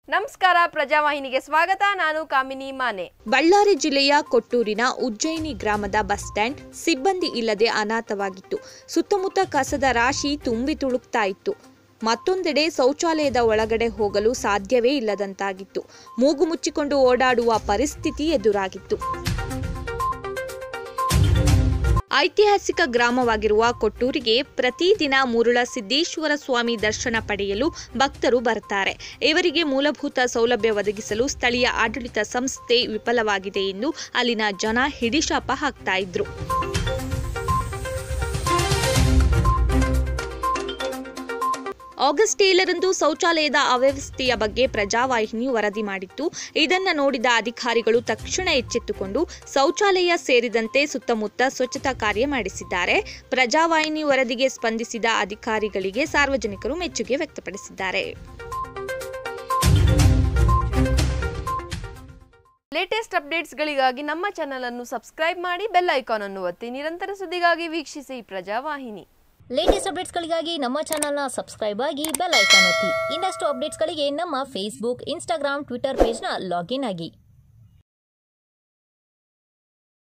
ನಮಸ್ಕಾರ ಪ್ರಜಾವಾಹಿನಿಗೆ ಸ್ವಾಗತ ನಾನು ಕಾಮಿನಿ ಮಾನೆ ಬಳ್ಳಾರಿ ಜಿಲ್ಲೆಯ ಕೊಟ್ಟೂರಿನ ಉಜ್ಜಯಿನಿ ಗ್ರಾಮದ ಬಸ್ ಸ್ಟ್ಯಾಂಡ್ ಸಿಬ್ಬಂದಿ ಇಲ್ಲದೆ ಅನಾಥವಾಗಿತ್ತು ಸುತ್ತಮುತ್ತ ಕಸದ ರಾಶಿ ತುಂಬಿ ತುಳುಕ್ತಾ ಇತ್ತು ಮತ್ತೊಂದೆಡೆ ಶೌಚಾಲಯದ ಒಳಗಡೆ ಹೋಗಲು ಸಾಧ್ಯವೇ ಇಲ್ಲದಂತಾಗಿತ್ತು ಮೂಗು ಮುಚ್ಚಿಕೊಂಡು ಓಡಾಡುವ ಪರಿಸ್ಥಿತಿ ಎದುರಾಗಿತ್ತು ಐತಿಹಾಸಿಕ ಗ್ರಾಮವಾಗಿರುವ ಕೊಟ್ಟೂರಿಗೆ ಪ್ರತಿದಿನ ಮುರುಳ ಸಿದ್ದೇಶ್ವರ ಸ್ವಾಮಿ ದರ್ಶನ ಪಡೆಯಲು ಭಕ್ತರು ಬರ್ತಾರೆ ಇವರಿಗೆ ಮೂಲಭೂತ ಸೌಲಭ್ಯ ಒದಗಿಸಲು ಸ್ಥಳೀಯ ಆಡಳಿತ ಸಂಸ್ಥೆ ವಿಫಲವಾಗಿದೆ ಎಂದು ಅಲ್ಲಿನ ಜನ ಹಿಡಿಶಾಪ ಹಾಕ್ತಾ ಇದ್ರು ಆಗಸ್ಟ್ ಏಳರಂದು ಶೌಚಾಲಯದ ಅವ್ಯವಸ್ಥೆಯ ಬಗ್ಗೆ ಪ್ರಜಾವಾಹಿನಿ ವರದಿ ಮಾಡಿತ್ತು ಇದನ್ನು ನೋಡಿದ ಅಧಿಕಾರಿಗಳು ತಕ್ಷಣ ಎಚ್ಚೆತ್ತುಕೊಂಡು ಶೌಚಾಲಯ ಸೇರಿದಂತೆ ಸುತ್ತಮುತ್ತ ಸ್ವಚ್ಛತಾ ಕಾರ್ಯ ಮಾಡಿಸಿದ್ದಾರೆ ಪ್ರಜಾವಾಹಿನಿ ವರದಿಗೆ ಸ್ಪಂದಿಸಿದ ಅಧಿಕಾರಿಗಳಿಗೆ ಸಾರ್ವಜನಿಕರು ಮೆಚ್ಚುಗೆ ವ್ಯಕ್ತಪಡಿಸಿದ್ದಾರೆ ಲೇಟೆಸ್ಟ್ ಅಪ್ಡೇಟ್ಸ್ಗಳಿಗಾಗಿ ನಮ್ಮ ಚಾನಲ್ ಅನ್ನು ಸಬ್ಸ್ಕ್ರೈಬ್ ಮಾಡಿ ಬೆಲ್ ಐಕಾನ್ ಅನ್ನು ಒತ್ತಿ ನಿರಂತರ ಸುದ್ದಿಗಾಗಿ ವೀಕ್ಷಿಸಿ ಪ್ರಜಾವಾಹಿನಿ ಲೇಟೆಸ್ಟ್ ಅಪ್ಡೇಟ್ಸ್ಗಳಿಗಾಗಿ ನಮ್ಮ ಚಾನಲ್ನ ಸಬ್ಸ್ಕ್ರೈಬ್ ಆಗಿ ಬೆಲ್ ಐಕಾನ್ ಒತ್ತಿ ಇನ್ನಷ್ಟು ಅಪ್ಡೇಟ್ಸ್ಗಳಿಗೆ ನಮ್ಮ ಫೇಸ್ಬುಕ್ ಇನ್ಸ್ಟಾಗ್ರಾಮ್ ಟ್ವಿಟರ್ ಪೇಜ್ನ ಲಾಗಿನ್ ಆಗಿ